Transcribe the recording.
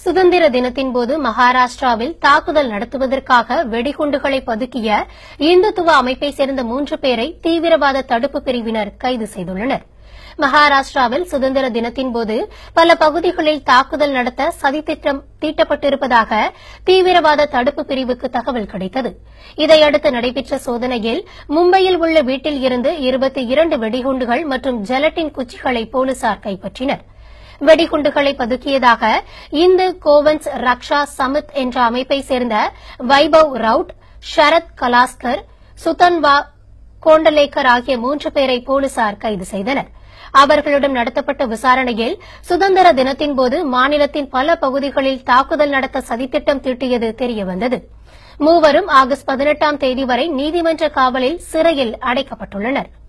சுதந்திர தினத்தின் போது மகாராஷ்டிராவில் தாக்குதல் நடத்துவதற்காக வெடிகுண்டுகளை பதுக்கிய இந்துத்துவ அமைப்பைச் சேர்ந்த மூன்று பேரை தீவிரவாத தடுப்பு பிரிவினர் கைது செய்துள்ளனர் மகாராஷ்டிராவில் சுதந்திர தினத்தின் போது பல பகுதிகளில் தாக்குதல் நடத்த சதித்திட்டம் தீட்டப்பட்டிருப்பதாக தீவிரவாத தடுப்பு பிரிவுக்கு தகவல் கிடைத்தது இதையடுத்து நடைபெற்ற சோதனையில் மும்பையில் உள்ள வீட்டில் இருந்து இருபத்தி இரண்டு வெடிகுண்டுகள் மற்றும் ஜெலட்டின் குச்சிகளை போலீசார் கைப்பற்றினர் வெடிகுண்டுகளை பதுக்கியதாக இந்து கோவன்ஸ் ரக்ஷா சமித் என்ற அமைப்பைச் சேர்ந்த வைபவ் ரவுட் ஷரத் கலாஸ்கர் சுதன்வா கோண்டலேக்கர் ஆகிய மூன்று பேரை போலீசார் கைது செய்தனர் அவர்களிடம் நடத்தப்பட்ட விசாரணையில் சுதந்திர தினத்தின்போது மாநிலத்தின் பல பகுதிகளில் தாக்குதல் நடத்த சதித்திட்டம் தீட்டியது தெரியவந்தது மூவரும் ஆகஸ்ட் பதினெட்டாம் தேதி வரை நீதிமன்ற காவலில் சிறையில் அடைக்கப்பட்டுள்ளனா்